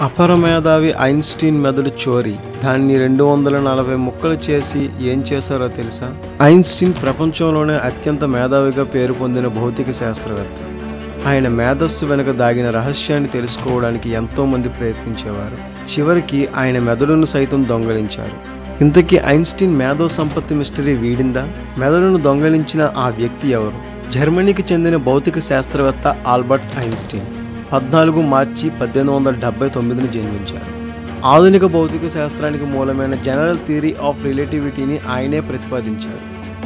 అపర మేధావి ఐన్స్టీన్ మెదడు చోరీ దాన్ని రెండు వందల నలభై ముక్కలు చేసి ఏం చేశారో తెలుసా ఐన్స్టీన్ ప్రపంచంలోనే అత్యంత మేధావిగా పేరు పొందిన భౌతిక శాస్త్రవేత్త ఆయన మేధస్సు వెనుక దాగిన రహస్యాన్ని తెలుసుకోవడానికి ఎంతో మంది ప్రయత్నించేవారు చివరికి ఆయన మెదడును సైతం దొంగలించారు ఇంతకీ ఐన్స్టీన్ మేధో సంపత్తి మిస్టరీ వీడిందా మెదడును దొంగలించిన ఆ వ్యక్తి ఎవరు జర్మనీకి చెందిన భౌతిక శాస్త్రవేత్త ఆల్బర్ట్ ఐన్స్టీన్ పద్నాలుగు మార్చి పద్దెనిమిది వందల డెబ్బై తొమ్మిదిని జన్మించారు ఆధునిక భౌతిక శాస్త్రానికి మూలమైన జనరల్ థియరీ ఆఫ్ రిలేటివిటీని ఆయనే ప్రతిపాదించారు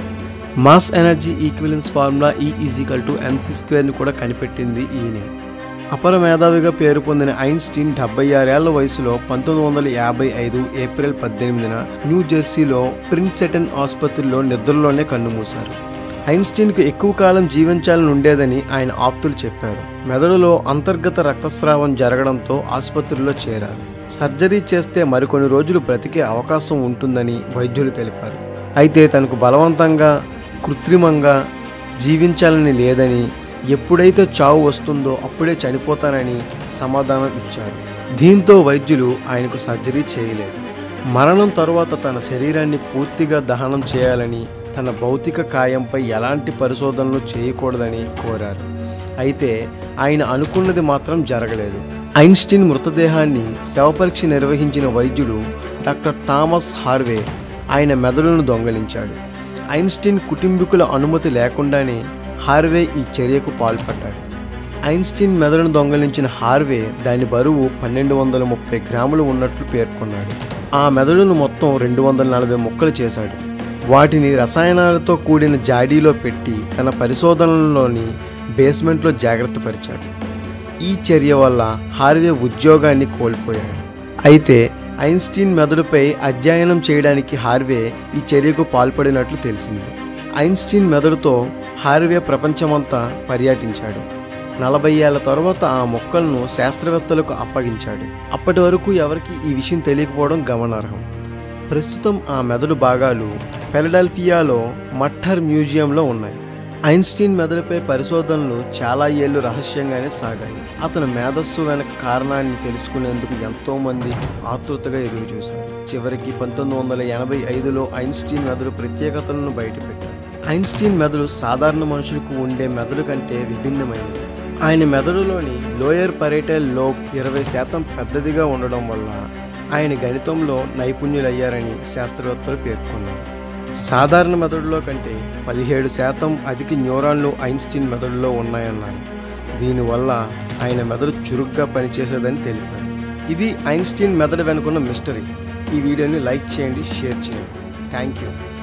మాస్ ఎనర్జీ ఈక్విలెన్స్ ఫార్ములా ఈ ఈజికల్ టు ఎంసీ స్క్వేర్ని కూడా కనిపెట్టింది ఈయనే అపర మేధావిగా పేరు పొందిన ఐన్స్టీన్ డెబ్బై ఆరేళ్ల వయసులో పంతొమ్మిది వందల యాభై ఐదు ఏప్రిల్ పద్దెనిమిదిన న్యూ జెర్సీలో ప్రిన్సెటన్ ఆసుపత్రిలో నిద్రలోనే కన్నుమూశారు ఐన్స్టీన్కు ఎక్కువ కాలం జీవించాలని ఉండేదని ఆయన ఆప్తులు చెప్పారు మెదడులో అంతర్గత రక్తస్రావం జరగడంతో ఆసుపత్రిలో చేరారు సర్జరీ చేస్తే మరికొన్ని రోజులు బ్రతికే అవకాశం ఉంటుందని వైద్యులు తెలిపారు అయితే తనకు బలవంతంగా కృత్రిమంగా జీవించాలని లేదని ఎప్పుడైతే చావు వస్తుందో అప్పుడే చనిపోతానని సమాధానం ఇచ్చారు దీంతో వైద్యులు ఆయనకు సర్జరీ చేయలేదు మరణం తరువాత తన శరీరాన్ని పూర్తిగా దహనం చేయాలని తన భౌతిక కాయంపై ఎలాంటి పరిశోధనలు చేయకూడదని కోరారు అయితే ఆయన అనుకున్నది మాత్రం జరగలేదు ఐన్స్టీన్ మృతదేహాన్ని శవపరీక్ష నిర్వహించిన వైద్యుడు డాక్టర్ థామస్ హార్వే ఆయన మెదడును దొంగలించాడు ఐన్స్టీన్ కుటుంబీకుల అనుమతి లేకుండానే హార్వే ఈ చర్యకు పాల్పడ్డాడు ఐన్స్టీన్ మెదడును దొంగలించిన హార్వే దాని బరువు పన్నెండు వందల ముప్పై గ్రాములు ఉన్నట్లు పేర్కొన్నాడు ఆ మెదడును మొత్తం రెండు వందల నలభై ముక్కలు చేశాడు వాటిని రసాయనాలతో కూడిన జాడీలో పెట్టి తన పరిశోధనలోని బేస్మెంట్లో జాగ్రత్త పరిచాడు ఈ చర్య వల్ల హార్వే ఉద్యోగాన్ని కోల్పోయాడు అయితే ఐన్స్టీన్ మెదడుపై అధ్యయనం చేయడానికి హార్వే ఈ చర్యకు పాల్పడినట్లు తెలిసింది ఐన్స్టీన్ మెదడుతో హార్వే ప్రపంచమంతా పర్యటించాడు నలభై ఏళ్ల తర్వాత ఆ మొక్కలను శాస్త్రవేత్తలకు అప్పగించాడు అప్పటి వరకు ఎవరికి ఈ విషయం తెలియకపోవడం గమనార్హం ప్రస్తుతం ఆ మెదడు భాగాలు ఫిలడెల్ఫియాలో మట్టర్ మ్యూజియంలో ఉన్నాయి ఐన్స్టీన్ మెదడుపై పరిశోధనలు చాలా ఏళ్ళు రహస్యంగానే సాగాయి అతను మేధస్సు వెనక కారణాన్ని తెలుసుకునేందుకు ఎంతోమంది ఆతృతగా ఎదురు చూశారు చివరికి పంతొమ్మిది వందల ఎనభై ఐదులో ఐన్స్టీన్ మెదడు ప్రత్యేకతలను బయటపెట్టారు ఐన్స్టీన్ మెదడు సాధారణ మనుషులకు ఉండే మెదడు కంటే విభిన్నమైనది ఆయన మెదడులోని లోయర్ పరేటల్ లోబ్ ఇరవై శాతం పెద్దదిగా ఉండడం వల్ల ఆయన గణితంలో నైపుణ్యులయ్యారని శాస్త్రవేత్తలు పేర్కొన్నారు సాధారణ మెదడులో కంటే పదిహేడు శాతం అధిక న్యూరాన్లు ఐన్స్టీన్ మెదడులో ఉన్నాయన్నారు దీనివల్ల ఆయన మెదడు చురుగ్గా పనిచేసేదని తెలిపారు ఇది ఐన్స్టీన్ మెదడు వెనుకున్న మిస్టరీ ఈ వీడియోని లైక్ చేయండి షేర్ చేయండి థ్యాంక్ యూ